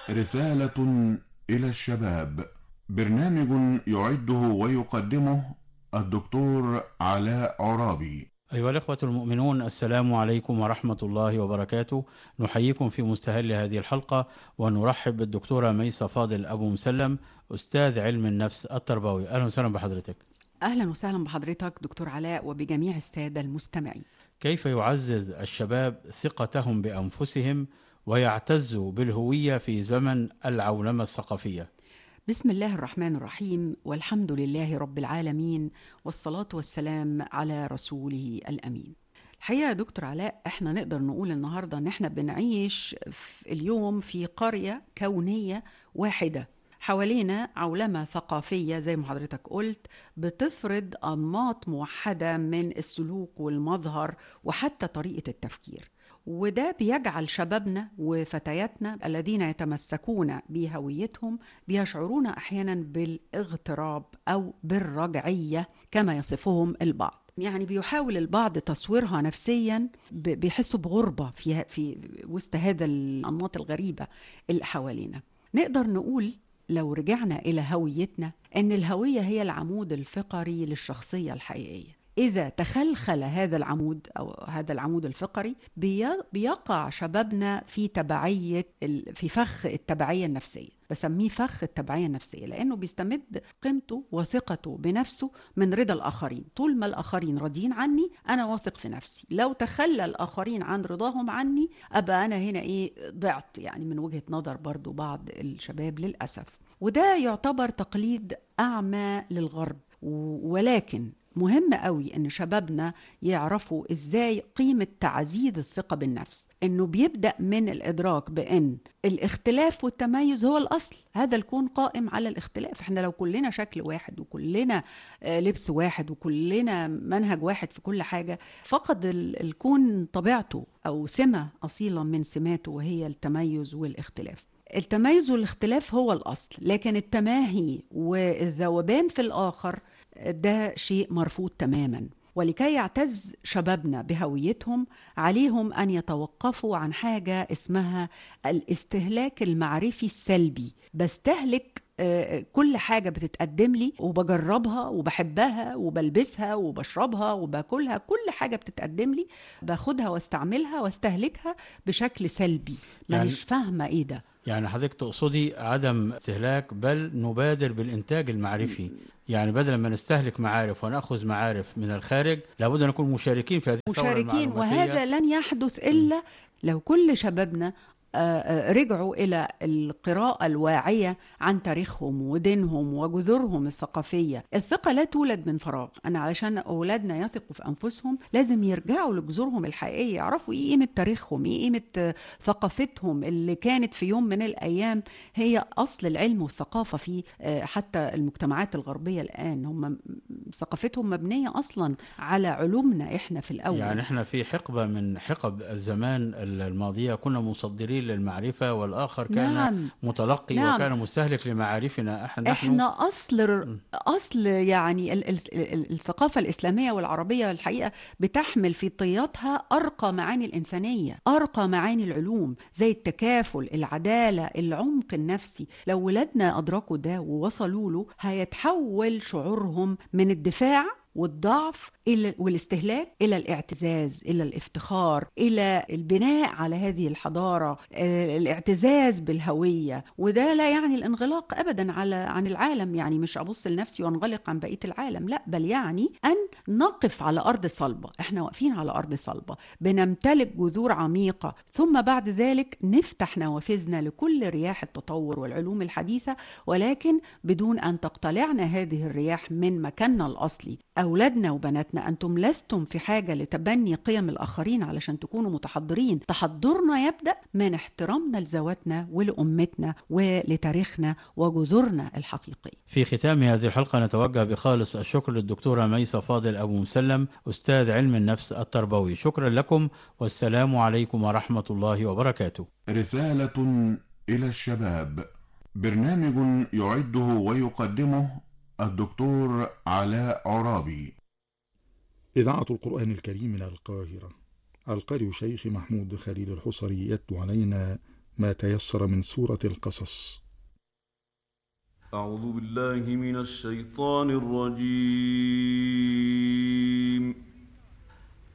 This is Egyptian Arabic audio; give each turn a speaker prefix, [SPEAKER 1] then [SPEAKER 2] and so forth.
[SPEAKER 1] رسالة إلى الشباب برنامج يعده ويقدمه الدكتور علاء عرابي
[SPEAKER 2] أيها الإخوة المؤمنون السلام عليكم ورحمة الله وبركاته نحييكم في مستهل هذه الحلقة ونرحب بالدكتورة ميسة فاضل أبو مسلم أستاذ علم النفس التربوي أهلا وسهلا بحضرتك
[SPEAKER 3] اهلا وسهلا بحضرتك دكتور علاء وبجميع الساده المستمعين
[SPEAKER 2] كيف يعزز الشباب ثقتهم بأنفسهم ويعتزوا بالهوية في زمن العولمة الثقافية
[SPEAKER 3] بسم الله الرحمن الرحيم والحمد لله رب العالمين والصلاه والسلام على رسوله الامين الحقيقه يا دكتور علاء احنا نقدر نقول النهارده ان احنا بنعيش في اليوم في قريه كونيه واحده حوالينا عولمة ثقافية زي ما حضرتك قلت بتفرض أنماط موحدة من السلوك والمظهر وحتى طريقة التفكير وده بيجعل شبابنا وفتياتنا الذين يتمسكون بهويتهم بيشعرون احيانا بالاغتراب او بالرجعيه كما يصفهم البعض يعني بيحاول البعض تصويرها نفسيا ب- بيحسوا بغربه في في وسط هذا الانماط الغريبه اللي حوالينا نقدر نقول لو رجعنا الى هويتنا ان الهويه هي العمود الفقري للشخصيه الحقيقيه إذا تخلخل هذا العمود أو هذا العمود الفقري بي- بيقع شبابنا في تبعية ال- في فخ التبعية النفسية بسميه فخ التبعية النفسية لأنه بيستمد قيمته وثقته بنفسه من رضا الآخرين طول ما الآخرين راضيين عني أنا واثق في نفسي لو تخلى الآخرين عن رضاهم عني أبقى أنا هنا إيه ضعت يعني من وجهة نظر برضو بعض الشباب للأسف وده يعتبر تقليد أعمى للغرب و- ولكن مهم قوي ان شبابنا يعرفوا ازاي قيمه تعزيز الثقه بالنفس انه بيبدا من الادراك بان الاختلاف والتميز هو الاصل هذا الكون قائم على الاختلاف احنا لو كلنا شكل واحد وكلنا آه، لبس واحد وكلنا منهج واحد في كل حاجه فقد ال- الكون طبيعته او سمه اصيله من سماته وهي التميز والاختلاف التميز والاختلاف هو الاصل لكن التماهي والذوبان في الاخر ده شيء مرفوض تماما ولكي يعتز شبابنا بهويتهم عليهم ان يتوقفوا عن حاجه اسمها الاستهلاك المعرفي السلبي بستهلك آه، كل حاجة بتتقدم لي وبجربها وبحبها وبلبسها وبشربها وباكلها كل حاجة بتتقدم لي باخدها واستعملها واستهلكها بشكل سلبي
[SPEAKER 2] يعني-
[SPEAKER 3] مانيش فاهمة ايه ده
[SPEAKER 2] يعني حضرتك تقصدي عدم استهلاك بل نبادر بالإنتاج المعرفي يعني بدل ما نستهلك معارف ونأخذ معارف من الخارج لابد أن نكون مشاركين في هذه الثورة
[SPEAKER 3] مشاركين
[SPEAKER 2] المعلوماتية.
[SPEAKER 3] وهذا لن يحدث الا لو كل شبابنا آه، آه، رجعوا الى القراءه الواعيه عن تاريخهم ودينهم وجذورهم الثقافيه الثقه لا تولد من فراغ انا علشان اولادنا يثقوا في انفسهم لازم يرجعوا لجذورهم الحقيقيه يعرفوا ايه قيمه تاريخهم ايه قيمه آه، ثقافتهم اللي كانت في يوم من الايام هي اصل العلم والثقافه في آه، حتى المجتمعات الغربيه الان هم م- ثقافتهم مبنيه اصلا على علومنا احنا في الاول
[SPEAKER 2] يعني احنا في حقبة من حقب الزمان الماضية كنا مصدرين للمعرفة والآخر كان
[SPEAKER 3] نعم.
[SPEAKER 2] متلقي
[SPEAKER 3] نعم.
[SPEAKER 2] وكان مستهلك لمعارفنا احنا نحن
[SPEAKER 3] احنا اصل اصل يعني ال- ال- ال- الثقافه الاسلاميه والعربيه الحقيقه بتحمل في طياتها ارقى معاني الانسانيه ارقى معاني العلوم زي التكافل العداله العمق النفسي لو ولادنا ادركوا ده ووصلوا له هيتحول شعورهم من الدفاع والضعف الى والاستهلاك الى الاعتزاز الى الافتخار الى البناء على هذه الحضاره آه، الاعتزاز بالهويه وده لا يعني الانغلاق ابدا على عن العالم يعني مش ابص لنفسي وانغلق عن بقيه العالم لا بل يعني ان نقف على ارض صلبه احنا واقفين على ارض صلبه بنمتلك جذور عميقه ثم بعد ذلك نفتح نوافذنا لكل رياح التطور والعلوم الحديثه ولكن بدون ان تقتلعنا هذه الرياح من مكاننا الاصلي اولادنا وبناتنا انتم لستم في حاجه لتبني قيم الاخرين علشان تكونوا متحضرين تحضرنا يبدا من احترامنا لذواتنا ولامتنا ولتاريخنا وجذورنا الحقيقيه
[SPEAKER 2] في ختام هذه الحلقة نتوجه بخالص الشكر للدكتورة ميسة فاضل أبو مسلم أستاذ علم النفس التربوي شكرا لكم والسلام عليكم ورحمة الله وبركاته
[SPEAKER 1] رسالة إلى الشباب برنامج يعده ويقدمه الدكتور علاء عرابي
[SPEAKER 4] إذاعة القرآن الكريم من القاهرة القارئ شيخ محمود خليل الحصري يتلو علينا ما تيسر من سورة القصص
[SPEAKER 5] أعوذ بالله من الشيطان الرجيم